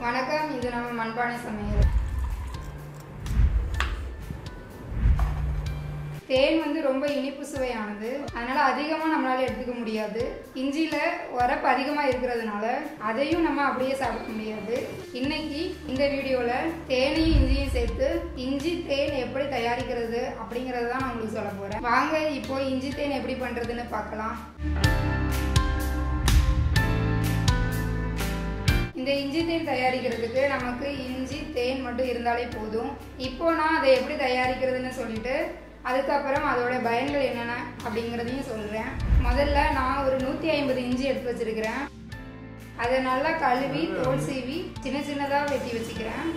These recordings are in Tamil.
வணக்கம் இது நம்ம மண்பானை சமையல் தேன் வந்து ரொம்ப இனிப்பு சுவையானது அதனால அதிகமாக நம்மளால எடுத்துக்க முடியாது இஞ்சியில உரப்பு அதிகமாக இருக்கிறதுனால அதையும் நம்ம அப்படியே சாப்பிட முடியாது இன்னைக்கு இந்த வீடியோவில் தேனையும் இஞ்சியும் சேர்த்து இஞ்சி தேன் எப்படி தயாரிக்கிறது அப்படிங்கறத தான் நான் உங்களுக்கு சொல்ல போறேன் வாங்க இப்போ இஞ்சி தேன் எப்படி பண்றதுன்னு பார்க்கலாம் இந்த இஞ்சி தேன் தயாரிக்கிறதுக்கு நமக்கு இஞ்சி தேன் மட்டும் இருந்தாலே போதும் இப்போ நான் அதை எப்படி தயாரிக்கிறதுன்னு சொல்லிட்டு அதுக்கப்புறம் அதோட பயன்கள் என்னென்ன அப்படிங்கிறதையும் சொல்கிறேன் முதல்ல நான் ஒரு நூற்றி ஐம்பது இஞ்சி எடுத்து வச்சிருக்கிறேன் அதை நல்லா கழுவி தோல் சீவி சின்ன சின்னதாக வெட்டி வச்சுக்கிறேன்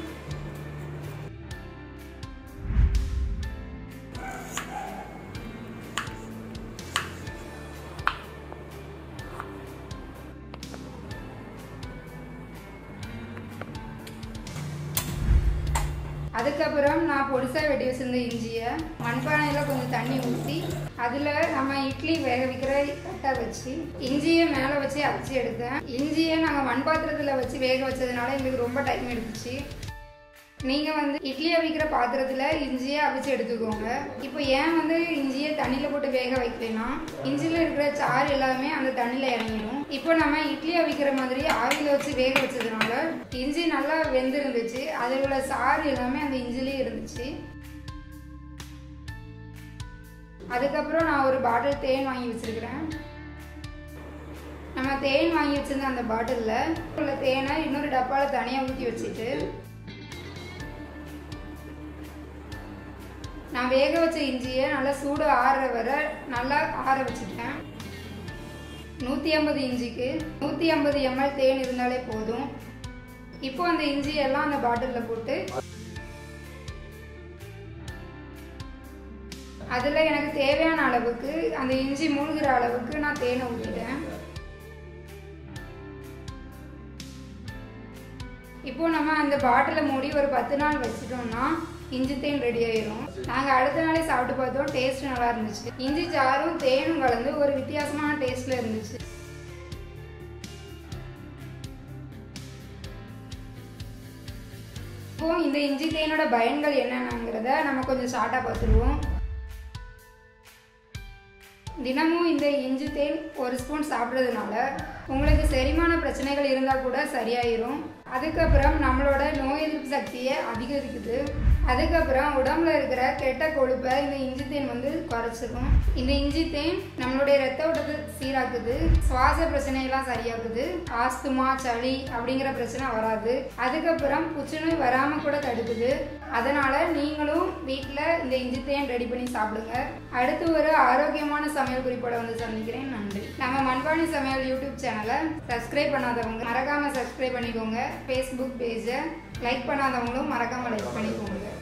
அதுக்கப்புறம் நான் பொடிசாக வெட்டி வச்சிருந்த இஞ்சியை மண்பானையில் கொஞ்சம் தண்ணி ஊற்றி அதில் நம்ம இட்லி வேக வைக்கிற கட்டை வச்சு இஞ்சியை மேலே வச்சு அரைச்சி எடுத்தேன் இஞ்சியை நாங்கள் மண் பாத்திரத்தில் வச்சு வேக வச்சதுனால எங்களுக்கு ரொம்ப டைம் எடுத்துச்சு நீங்கள் வந்து இட்லி அவிக்கிற பாத்திரத்தில் இஞ்சியை அவிச்சு எடுத்துக்கோங்க இப்போ ஏன் வந்து இஞ்சியை தண்ணியில் போட்டு வேக வைக்கலைன்னா இஞ்சியில் இருக்கிற சாறு எல்லாமே அந்த தண்ணியில் இறங்கிடும் இப்போ நம்ம இட்லி அவிக்கிற மாதிரி ஆவியில் வச்சு வேக வச்சதுனால இஞ்சி நல்லா வெந்திருந்துச்சு அதில் உள்ள சாறு எல்லாமே அந்த இஞ்சிலேயே இருந்துச்சு அதுக்கப்புறம் நான் ஒரு பாட்டில் தேன் வாங்கி வச்சிருக்கிறேன் நம்ம தேன் வாங்கி வச்சிருந்த அந்த பாட்டிலில் உள்ள தேனை இன்னொரு டப்பாவில் தனியாக ஊற்றி வச்சுட்டு நான் வேக வச்ச இஞ்சியை நல்லா சூடு ஆறுற வரை நல்லா ஆற வச்சுட்டேன் நூற்றி ஐம்பது இஞ்சிக்கு நூற்றி ஐம்பது எம்எல் தேன் இருந்தாலே போதும் இப்போ அந்த இஞ்சியெல்லாம் அந்த பாட்டிலில் போட்டு அதில் எனக்கு தேவையான அளவுக்கு அந்த இஞ்சி மூழ்கிற அளவுக்கு நான் தேனை ஊற்றிட்டேன் இப்போ நம்ம அந்த பாட்டிலை மூடி ஒரு பத்து நாள் வச்சிட்டோம்னா இஞ்சி தேன் ரெடி ஆயிரும் நாங்கள் அடுத்த நாளே சாப்பிட்டு பார்த்தோம் டேஸ்ட் நல்லா இருந்துச்சு இஞ்சி சாரும் தேனும் கலந்து ஒரு வித்தியாசமான டேஸ்ட்ல இருந்துச்சு இப்போ இந்த இஞ்சி தேனோட பயன்கள் என்னென்னங்கிறத நம்ம கொஞ்சம் ஷார்ட்டாக பார்த்துருவோம் தினமும் இந்த இஞ்சி தேன் ஒரு ஸ்பூன் சாப்பிட்றதுனால உங்களுக்கு செரிமான பிரச்சனைகள் இருந்தால் கூட சரியாயிரும் அதுக்கப்புறம் நம்மளோட நோய் எதிர்ப்பு சக்தியை அதிகரிக்குது அதுக்கப்புறம் உடம்புல இருக்கிற கெட்ட கொழுப்பை இந்த இஞ்சி தேன் வந்து குறைச்சிடும் இந்த இஞ்சி தேன் நம்மளுடைய ரத்த ஓட்டத்தை சீராக்குது சுவாச பிரச்சனையெல்லாம் சரியாகுது ஆஸ்துமா சளி அப்படிங்கிற பிரச்சனை வராது அதுக்கப்புறம் புற்றுநோய் வராமல் கூட தடுக்குது அதனால நீங்களும் வீட்டில் இந்த இஞ்சி தேன் ரெடி பண்ணி சாப்பிடுங்க அடுத்து ஒரு ஆரோக்கியமான சமையல் குறிப்போட வந்து சந்திக்கிறேன் நன்றி நம்ம மண்பானி சமையல் யூடியூப் சேனலை சப்ஸ்கிரைப் பண்ணாதவங்க மறக்காம சப்ஸ்கிரைப் பண்ணிக்கோங்க ஃபேஸ்புக் பேஜை லைக் பண்ணாதவங்களும் மறக்காம லைக் பண்ணிக்கோங்க